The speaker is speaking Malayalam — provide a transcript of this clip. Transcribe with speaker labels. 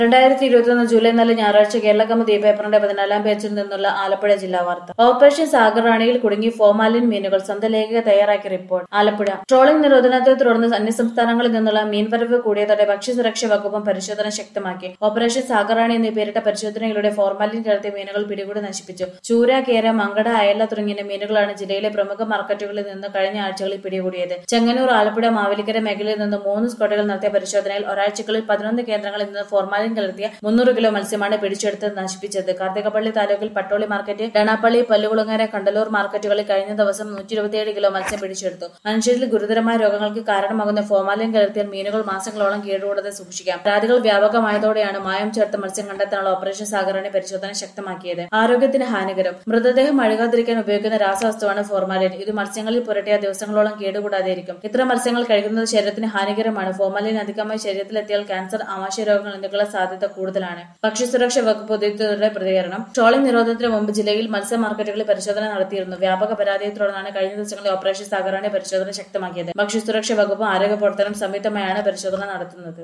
Speaker 1: രണ്ടായിരത്തി ഇരുപത്തിയൊന്ന് ജൂലൈ നാല് ഞായറാഴ്ച കേരള കമ്മിറ്റി പേപ്പറിന്റെ പതിനാലാം പേജിൽ നിന്നുള്ള ആലപ്പുഴ ജില്ലാ വാർത്ത ഓപ്പറേഷൻ സാഗർ റാണിയിൽ കുടുങ്ങി ഫോമാലിൻ മീനുകൾ സ്വന്തം ലേഖക തയ്യാറാക്കിയ റിപ്പോർട്ട് ആലപ്പുഴ ട്രോളിംഗ് നിരോധനത്തെ തുടർന്ന് അന്യസംസ്ഥാനങ്ങളിൽ നിന്നുള്ള മീൻവരവ് കൂടിയതോടെ ഭക്ഷ്യസുരക്ഷാ വകുപ്പും പരിശോധന ശക്തമാക്കി ഓപ്പറേഷൻ സാഗർ റാണി എന്ന് പേരിട്ട പരിശോധനയിലൂടെ ഫോർമാലിൻ കലർത്തിയ മീനുകൾ പിടികൂടി നശിപ്പിച്ചു ചൂര കേര മങ്കട അയല തുടങ്ങിയ മീനുകളാണ് ജില്ലയിലെ പ്രമുഖ മാർക്കറ്റുകളിൽ നിന്ന് കഴിഞ്ഞ ആഴ്ചകളിൽ പിടികൂടിയത് ചെങ്ങന്നൂർ ആലപ്പുഴ മാവേലിക്കര മേഖലയിൽ നിന്ന് മൂന്ന് സ്ക്വാഡുകൾ നടത്തിയ പരിശോധനയിൽ ഒരാഴ്ചകളിൽ പതിനൊന്ന് കേന്ദ്രങ്ങളിൽ നിന്ന് ഫോർമാലിൻ കലർത്തിയ മുന്നൂറ് കിലോ മത്സ്യമാണ് പിടിച്ചെടുത്ത് നശിപ്പിച്ചത് കാർത്തികപ്പള്ളി താലൂക്കിൽ പട്ടോളി മാർക്കറ്റ് ഡണാപ്പള്ളി പല്ലുകുളങ്ങര കണ്ടലൂർ മാർക്കറ്റുകളിൽ കഴിഞ്ഞ ദിവസം നൂറ്റി ഇരുപത്തിയേഴ് കിലോ മത്സ്യം പിടിച്ചെടുത്തു മനുഷ്യരിൽ ഗുരുതരമായ രോഗങ്ങൾക്ക് കാരണമാകുന്ന ഫോർമാലിൻ കലർത്തിയാൽ മീനുകൾ മാസങ്ങളോളം കേടുകൂടാതെ സൂക്ഷിക്കാം പരാതികൾ വ്യാപകമായതോടെയാണ് മായം ചേർത്ത മത്സ്യം കണ്ടെത്താനുള്ള ഓപ്പറേഷൻ സാഗറാണി പരിശോധന ശക്തമാക്കിയത് ആരോഗ്യത്തിന് ഹാനികരം മൃതദേഹം അഴുകാതിരിക്കാൻ ഉപയോഗിക്കുന്ന രാസവസ്തുവാണ് ഫോർമാലിൻ ഇത് മത്സ്യങ്ങളിൽ പുരട്ടിയ ദിവസങ്ങളോളം കേടുകൂടാതെ ഇരിക്കും ഇത്തരം മത്സ്യങ്ങൾ കഴിക്കുന്നത് ശരീരത്തിന് ഹാനികരമാണ് ഫോർമാലിൻ അധികമായി ശരീരത്തിലെത്തിയാൽ ക്യാൻസർ ആമാശയ രോഗങ്ങൾ എന്നിവയ്ക്കുള്ള സാധ്യത കൂടുതലാണ് ഭക്ഷ്യസുരക്ഷാ വകുപ്പ് ഉദ്യോഗസ്ഥരുടെ പ്രതികരണം ട്രോളിംഗ് നിരോധനത്തിന് മുമ്പ് ജില്ലയിൽ മത്സ്യ മാർക്കറ്റുകളിൽ പരിശോധന നടത്തിയിരുന്നു വ്യാപക പരാതിയെ തുടർന്നാണ് കഴിഞ്ഞ ദിവസങ്ങളിൽ ഓപ്പറേഷൻ സാഗറാണി പരിശോധന ശക്തമാക്കിയത് ഭക്ഷ്യസുരക്ഷാ വകുപ്പും ആരോഗ്യ പ്രവർത്തനം സംയുക്തമായാണ് പരിശോധന നടത്തുന്നത്